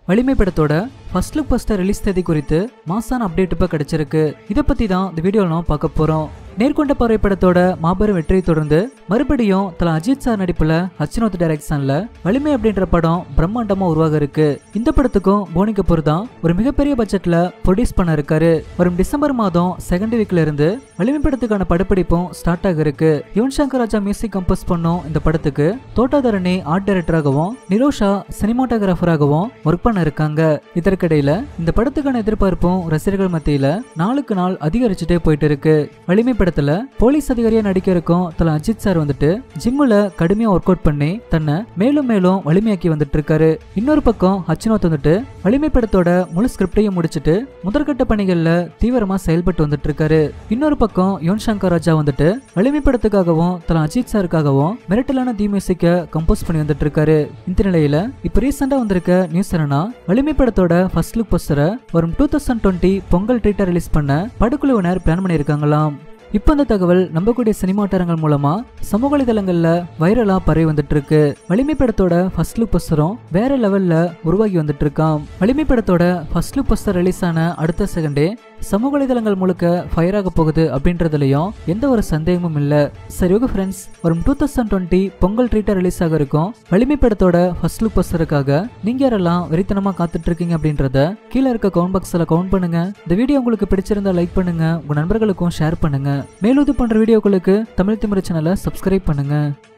வலிமை படத்தோட first look poster release தேதி குறித்து மாசான அப்டேட் இப்போ கிடைச்சிருக்கு இதை பத்தி தான் இந்த வீடியோவில் நம்ம பார்க்க போறோம் நேர்கொண்ட பார்வை படத்தோட மாபெரும் வெற்றியை தொடர்ந்து மறுபடியும் தல அஜித் சார் நடிப்புல அச்சினோத் டைரக்ஷன்ல வலிமை அப்படின்ற படம் பிரம்மாண்டமா உருவாக இருக்கு இந்த படத்துக்கும் போனி கபூர் தான் ஒரு மிகப்பெரிய பட்ஜெட்ல ப்ரொடியூஸ் பண்ண இருக்காரு வரும் டிசம்பர் மாதம் செகண்ட் வீக்ல இருந்து வலிமை படத்துக்கான படப்பிடிப்பும் ஸ்டார்ட் ஆக இருக்கு யுவன் சங்கர் ராஜா மியூசிக் கம்போஸ் பண்ணும் இந்த படத்துக்கு தோட்டாதரணி ஆர்ட் டைரக்டராகவும் நிரோஷா சினிமாட்டோகிராஃபராகவும் ஒர்க் பண்ண இருக்காங்க இதற்கிடையில இந்த படத்துக்கான எதிர்பார்ப்பும் ரசிகர்கள் மத்தியில நாளுக்கு நாள் அதிகரிச்சுட்டே போயிட்டு இருக்கு வலிமை படத்துல போலீஸ் அதிகாரியா நடிக்க இருக்கும் தல அஜித் சார் வந்துட்டு ஜிம்முல கடுமையா ஒர்க் அவுட் பண்ணி தன்னை மேலும் மேலும் வலிமையாக்கி வந்துட்டு இருக்காரு இன்னொரு பக்கம் அச்சினோத் வந்துட்டு வலிமை படத்தோட முழு ஸ்கிரிப்டையும் முடிச்சிட்டு முதற்கட்ட பணிகள்ல தீவிரமா செயல்பட்டு வந்துட்டு இருக்காரு இன்னொரு பக்கம் யுவன் சங்கர் ராஜா வந்துட்டு வலிமை படத்துக்காகவும் தல அஜித் சாருக்காகவும் மிரட்டலான தி மியூசிக்க கம்போஸ் பண்ணி வந்துட்டு இருக்காரு இந்த நிலையில இப்ப ரீசெண்டா வந்திருக்க நியூஸ் என்னன்னா வலிமை படத்தோட ஃபர்ஸ்ட் லுக் போஸ்டரை வரும் டூ தௌசண்ட் டுவெண்ட்டி பொங்கல் ட்ரீட்டா ரிலீஸ் பண்ண படக்குழுவினர் பிளான் பண்ணியிருக்காங்களாம் இப்போ அந்த தகவல் நம்பக்கூடிய சினிமா வட்டாரங்கள் மூலமா சமூக வலைதளங்கள்ல வைரலா பரவி வந்துட்டு இருக்கு வலிமை படத்தோட ஃபர்ஸ்ட் லுக் போஸ்டரும் வேற லெவல்ல உருவாகி வந்துட்டு இருக்காம் வலிமை படத்தோட ஃபர்ஸ்ட் லுக் போஸ்டர் ரிலீஸ் ஆன அடுத்த செகண்டே சமூக வலைதளங்கள் முழுக்க ஃபயர் ஆக போகுது அப்படின்றதுலயும் எந்த ஒரு சந்தேகமும் இல்ல சரி ஓகே ஃப்ரெண்ட்ஸ் வரும் டூ தௌசண்ட் டுவெண்ட்டி பொங்கல் ட்ரீட்டா ரிலீஸ் ஆக இருக்கும் வலிமை படத்தோட ஃபர்ஸ்ட் லுக் போஸ்டருக்காக நீங்க யாரெல்லாம் வெறித்தனமா காத்துட்டு இருக்கீங்க அப்படின்றத கீழே இருக்க கவுண்ட் பாக்ஸ்ல கவுண்ட் பண்ணுங்க இந்த வீடியோ உங்களுக்கு பிடிச்சிருந்தா லைக் பண்ணுங்க உங்க நண்பர்களுக்கும் ஷேர் பண்ணுங்க மேலும் இது போன்ற வீடியோக்களுக்கு தமிழ் திமிர சேனலை சப்ஸ்கிரைப் பண்ணுங்க